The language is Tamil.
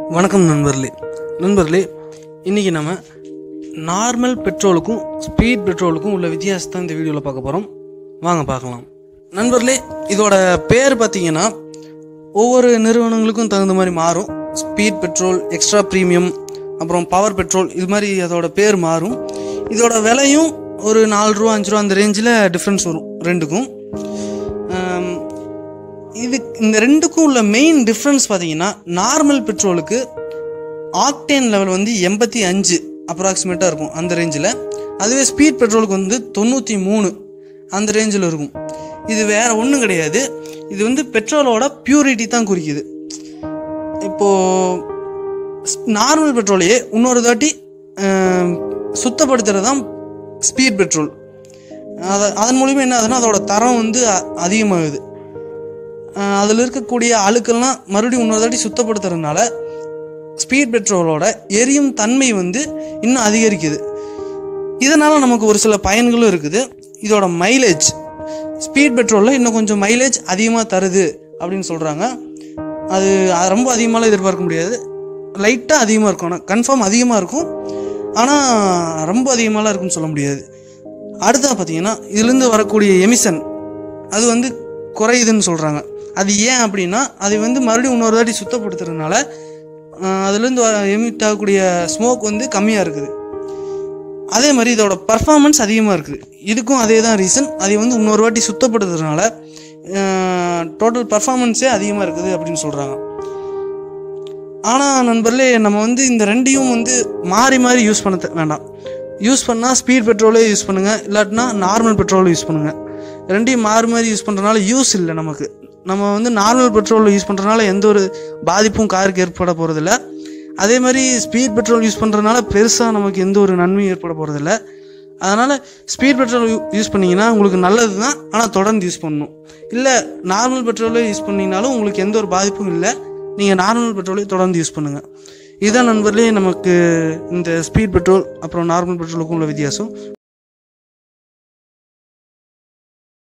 வணக்கம் நண்பர்களே நண்பர்களே இன்றைக்கி நம்ம நார்மல் பெட்ரோலுக்கும் ஸ்பீட் பெட்ரோலுக்கும் உள்ள வித்தியாசத்தை இந்த வீடியோவில் பார்க்க போகிறோம் வாங்க பார்க்கலாம் நண்பர்களே இதோட பேர் பார்த்தீங்கன்னா ஒவ்வொரு நிறுவனங்களுக்கும் தகுந்த மாதிரி மாறும் ஸ்பீட் பெட்ரோல் எக்ஸ்ட்ரா ப்ரீமியம் அப்புறம் பவர் பெட்ரோல் இது மாதிரி அதோட பேர் மாறும் இதோட விலையும் ஒரு நாலு ரூபா அஞ்சு ரூபா அந்த ரேஞ்சில் டிஃப்ரென்ஸ் வரும் ரெண்டுக்கும் ஆம், இது இந்த ரெண்டுக்கும் உள்ள மெயின் டிஃப்ரென்ஸ் பார்த்தீங்கன்னா நார்மல் பெட்ரோலுக்கு ஆக்டேன் லெவல் வந்து எண்பத்தி அஞ்சு அப்ராக்சிமேட்டாக இருக்கும் அந்த ரேஞ்சில் அதுவே ஸ்பீட் பெட்ரோலுக்கு வந்து தொண்ணூற்றி மூணு அந்த ரேஞ்சில் இருக்கும் இது வேற ஒன்றும் கிடையாது இது வந்து பெட்ரோலோட பியூரிட்டி தான் குறிக்குது இப்போது நார்மல் பெட்ரோலையே இன்னொரு தாட்டி ஆம், சுத்தப்படுத்துறது தான் ஸ்பீட் பெட்ரோல் அதை அதன் மூலிமா என்ன ஆகுதுன்னா அதோட தரம் வந்து அ- அதிகமாகுது அதில் இருக்கக்கூடிய அழுக்கெல்லாம் மறுபடியும் இன்னொரு தாட்டி சுத்தப்படுத்துறதுனால ஸ்பீட் பெட்ரோலோட எரியும் தன்மை வந்து இன்னும் அதிகரிக்குது இதனால் நமக்கு ஒரு சில பயன்களும் இருக்குது இதோட மைலேஜ் ஸ்பீட் பெட்ரோலில் இன்னும் கொஞ்சம் மைலேஜ் அதிகமாக தருது அப்படின்னு சொல்கிறாங்க அது அது ரொம்ப அதிகமாலாம் எதிர்பார்க்க முடியாது லைட்டாக அதிகமாக இருக்கும் ஆனால் கன்ஃபார்ம் அதிகமாக இருக்கும் ஆனால் ரொம்ப அதிகமாலாம் இருக்குன்னு சொல்ல முடியாது அடுத்தது பார்த்தீங்கன்னா இதுலேருந்து வரக்கூடிய எமிஷன் அது வந்து குறையுதுன்னு சொல்கிறாங்க அது ஏன் அப்படின்னா அது வந்து மறுபடியும் இன்னொரு தாட்டி சுத்தப்படுத்துறதுனால ஆஹ், அதுலேருந்து வர எமிட் ஆகக்கூடிய ஸ்மோக் வந்து கம்மியாக இருக்குது அதே மாதிரி இதோட பர்ஃபார்மன்ஸ் அதிகமாக இருக்குது இதுக்கும் அதே தான் ரீசன் அதை வந்து இன்னொரு வாட்டி சுத்தப்படுத்துறதுனால டோட்டல் பர்ஃபார்மன்ஸே அதிகமாக இருக்குது அப்படின்னு சொல்கிறாங்க ஆனால் நண்பர்களே நம்ம வந்து இந்த ரெண்டையும் வந்து மாறி மாறி யூஸ் பண்ண தே- வேண்டாம் யூஸ் பண்ணால் ஸ்பீட் பெட்ரோலே யூஸ் பண்ணுங்கள் இல்லாட்டினா நார்மல் பெட்ரோல் யூஸ் பண்ணுங்கள் ரெண்டையும் மாறி மாறி யூஸ் பண்ணுறதுனால யூஸ் இல்லை நமக்கு நம்ம வந்து நார்மல் பெட்ரோல் யூஸ் பண்ணுறதுனால எந்த ஒரு பாதிப்பும் காருக்கு ஏற்பட போகிறதில்ல அதே மாதிரி ஸ்பீட் பெட்ரோல் யூஸ் பண்ணுறதுனால பெருசாக நமக்கு எந்த ஒரு நன்மையும் ஏற்பட போகிறதில்ல அதனால் ஸ்பீட் பெட்ரோல் யூஸ் பண்ணிங்கன்னா உங்களுக்கு நல்லது தான் ஆனால் தொடர்ந்து யூஸ் பண்ணணும் இல்லை நார்மல் பெட்ரோலே யூஸ் பண்ணிங்கனாலும் உங்களுக்கு எந்த ஒரு பாதிப்பும் இல்லை நீங்கள் நார்மல் பெட்ரோலே தொடர்ந்து யூஸ் பண்ணுங்கள் இதுதான் நண்பர்களே நமக்கு இந்த ஸ்பீட் பெட்ரோல் அப்புறம் நார்மல் பெட்ரோலுக்கும் உள்ள வித்தியாசம்